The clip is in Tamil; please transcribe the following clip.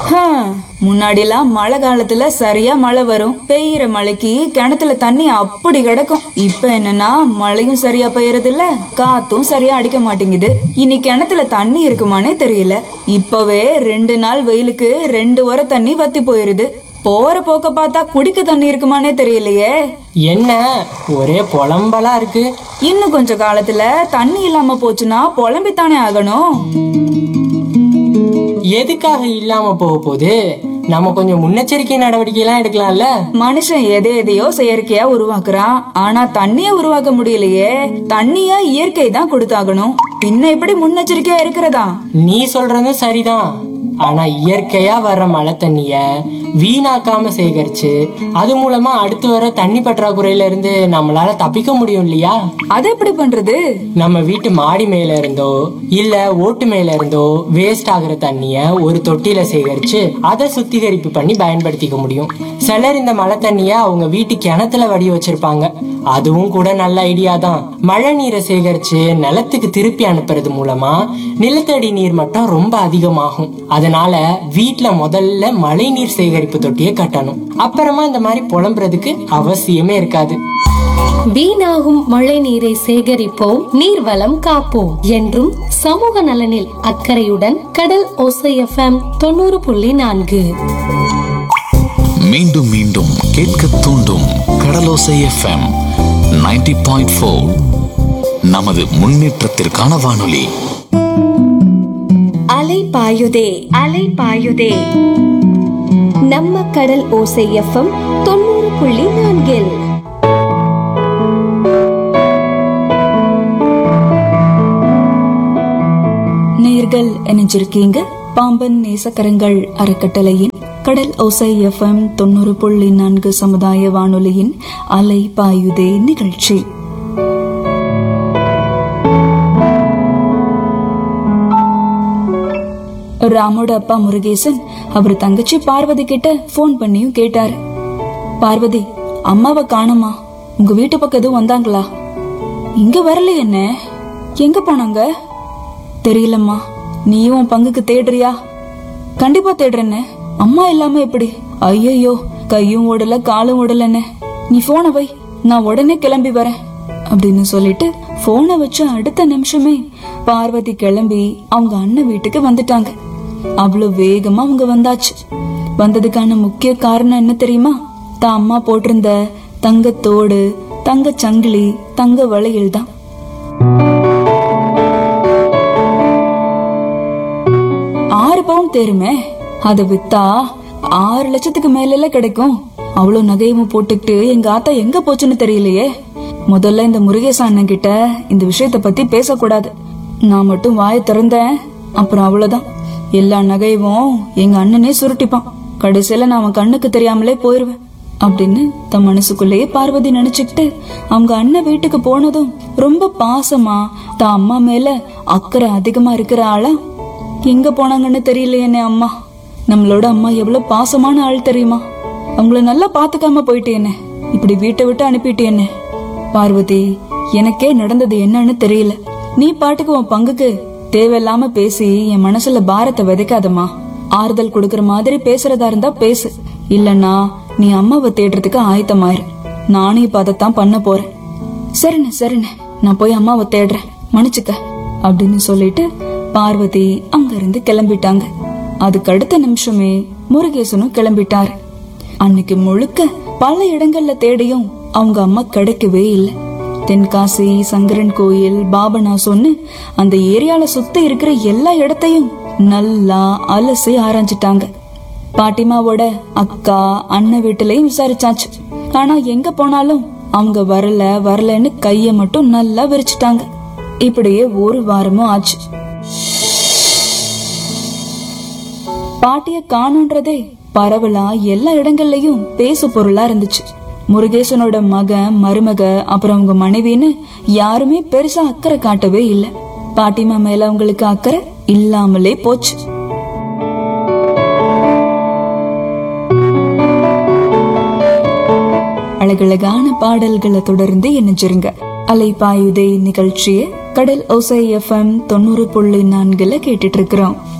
முன்னாடிலாம் மழை காலத்துல சரியா மழை வரும் பெய்யற மழைக்கு கிணத்துல தண்ணி அப்படி கிடக்கும் இப்ப என்னன்னா மழையும் சரியா பெய்யறது இல்ல காத்தும் சரியா அடிக்க மாட்டேங்குது இனி கிணத்துல தண்ணி இருக்குமானே தெரியல இப்பவே ரெண்டு நாள் வெயிலுக்கு ரெண்டு வர தண்ணி வத்தி போயிருது போற போக்க பார்த்தா குடிக்க தண்ணி இருக்குமானே தெரியலையே என்ன ஒரே புலம்பலா இருக்கு இன்னும் கொஞ்ச காலத்துல தண்ணி இல்லாம போச்சுன்னா புலம்பித்தானே ஆகணும் எதுக்காக இல்லாம போக போகுது நம்ம கொஞ்சம் முன்னெச்சரிக்கை நடவடிக்கை எல்லாம் எடுக்கலாம்ல மனுஷன் எதை எதையோ செயற்கையா உருவாக்குறான் ஆனா தண்ணிய உருவாக்க முடியலையே தண்ணிய இயற்கை தான் கொடுத்தாகணும் பின்ன எப்படி முன்னெச்சரிக்கையா இருக்கிறதா நீ சொல்றதும் சரிதான் ஆனா இயற்கையா வர்ற மழை தண்ணிய வீணாக்காம சேகரிச்சு அது மூலமா அடுத்து வர தண்ணி பற்றாக்குறையில இருந்து நம்மளால தப்பிக்க முடியும் இல்லையா அது எப்படி பண்றது நம்ம வீட்டு மாடி மேல இருந்தோ இல்ல ஓட்டு மேல இருந்தோ வேஸ்ட் ஆகுற தண்ணிய ஒரு தொட்டியில சேகரிச்சு அதை சுத்திகரிப்பு பண்ணி பயன்படுத்திக்க முடியும் சிலர் இந்த மழை தண்ணிய அவங்க வீட்டு கிணத்துல வடி வச்சிருப்பாங்க அதுவும் கூட நல்ல ஐடியா தான் மழை நீரை சேகரிச்சு நிலத்துக்கு திருப்பி அனுப்புறது மூலமா நிலத்தடி நீர் மட்டம் ரொம்ப அதிகமாகும் அதனால வீட்ல முதல்ல மழை நீர் சேகரிப்பு தொட்டியை கட்டணும் அப்புறமா இந்த மாதிரி புலம்புறதுக்கு அவசியமே இருக்காது வீணாகும் மழை நீரை சேகரிப்போம் நீர்வளம் காப்போம் என்றும் சமூக நலனில் அக்கறையுடன் கடல் ஓசை எஃப்எம் தொண்ணூறு புள்ளி நான்கு மீண்டும் மீண்டும் கேட்க தூண்டும் கடலோசை எஃப்எம் 90.4 பாயிண்ட் ஃபோர் நமது முன்னேற்றத்திற்கான வானொலி அலை பாயுதே அலை பாயுதே நம்ம கடல் ஓசை எஃப்எம் தொண்ணூறு புள்ளி நான்கில் நேர்கள் இணைஞ்சிருக்கீங்க பாம்பன் நேசக்கரங்கள் அறக்கட்டளையின் கடல் ஓசை எஃப்எம் தொண்ணூறு புள்ளி நான்கு சமுதாய வானொலியின் அலை பாயுதே நிகழ்ச்சி ராமோட அப்பா முருகேசன் அவர் தங்கச்சி பார்வதி கிட்ட ஃபோன் பண்ணியும் கேட்டாரு பார்வதி அம்மாவை காணுமா உங்க வீட்டு பக்கம் எதுவும் வந்தாங்களா இங்க வரல என்ன எங்க போனாங்க தெரியலம்மா நீயும் உன் பங்குக்கு தேடுறியா கண்டிப்பா தேடுறேன்னு அம்மா இல்லாம எப்படி ஐயோ கையும் ஓடல காலும் ஓடலன்னு நீ போனை வை நான் உடனே கிளம்பி வரேன் அப்படின்னு சொல்லிட்டு போனை வச்சு அடுத்த நிமிஷமே பார்வதி கிளம்பி அவங்க அண்ணன் வீட்டுக்கு வந்துட்டாங்க அவ்வளவு வேகமா அவங்க வந்தாச்சு வந்ததுக்கான முக்கிய காரணம் என்ன தெரியுமா தான் அம்மா போட்டிருந்த தங்கத்தோடு தங்க சங்கிலி தங்க வளையல் தான் ஆறு பவுன் தேருமே அதை வித்தா ஆறு லட்சத்துக்கு மேல கிடைக்கும் அவ்வளவு நகையும் போட்டுக்கிட்டு எங்க ஆத்தா எங்க போச்சுன்னு தெரியலையே முதல்ல இந்த முருகேச அண்ணன் கிட்ட இந்த விஷயத்த பத்தி பேசக்கூடாது நான் மட்டும் வாயை திறந்தேன் அப்புறம் அவ்வளவுதான் எல்லா நகையும் எங்க அண்ணனே சுருட்டிப்பான் கடைசியில நான் அவன் கண்ணுக்கு தெரியாமலே போயிருவேன் அப்படின்னு தன் மனசுக்குள்ளேயே பார்வதி நினைச்சுக்கிட்டு அவங்க அண்ணன் வீட்டுக்கு போனதும் ரொம்ப பாசமா தான் அம்மா மேல அக்கறை அதிகமா இருக்கிற ஆளா எங்க போனாங்கன்னு தெரியலையே அம்மா நம்மளோட அம்மா எவ்வளவு பாசமான ஆள் தெரியுமா அவங்கள நல்லா பாத்துக்காம போயிட்டேனே இப்படி வீட்டை விட்டு அனுப்பிட்டேனே பார்வதி எனக்கே நடந்தது என்னன்னு தெரியல நீ பாட்டுக்கு உன் பங்குக்கு தேவையில்லாம பேசி என் மனசுல பாரத்தை விதைக்காதம்மா ஆறுதல் கொடுக்கற மாதிரி பேசுறதா இருந்தா பேசு இல்லன்னா நீ அம்மாவை தேடுறதுக்கு ஆயத்தமாயிரு நானும் இப்ப அதைத்தான் பண்ண போறேன் சரிண்ணே சரிண்ணே நான் போய் அம்மாவை தேடுறேன் மன்னிச்சுக்க அப்படின்னு சொல்லிட்டு பார்வதி அங்கிருந்து கிளம்பிட்டாங்க அதுக்கு அடுத்த நிமிஷமே முருகேசனும் கிளம்பிட்டாரு அன்னைக்கு முழுக்க பல இடங்கள்ல தேடியும் அவங்க அம்மா கிடைக்கவே இல்லை தென்காசி சங்கரன் கோயில் பாபநாசம்னு அந்த ஏரியால சுத்தி இருக்கிற எல்லா இடத்தையும் நல்லா அலசி ஆராய்ஞ்சிட்டாங்க பாட்டிமாவோட அக்கா அண்ணன் வீட்டுலயும் விசாரிச்சாச்சு ஆனா எங்க போனாலும் அவங்க வரல வரலன்னு கைய மட்டும் நல்லா விரிச்சிட்டாங்க இப்படியே ஒரு வாரமும் ஆச்சு பாட்டிய காணுன்றதே பரவலா எல்லா இடங்கள்லயும் பேசு பொருளா இருந்துச்சு முருகேசனோட மகன் மருமக அப்புறம் அவங்க மனைவின்னு யாருமே பெருசா அக்கறை காட்டவே இல்ல பாட்டிமா மேல அவங்களுக்கு அக்கறை இல்லாமலே போச்சு அழகழகான பாடல்களை தொடர்ந்து இணைஞ்சிருங்க அலைப்பாயுதை நிகழ்ச்சியை கடல் ஓசை எஃப்எம் தொண்ணூறு புள்ளி நான்குல கேட்டுட்டு இருக்கிறோம்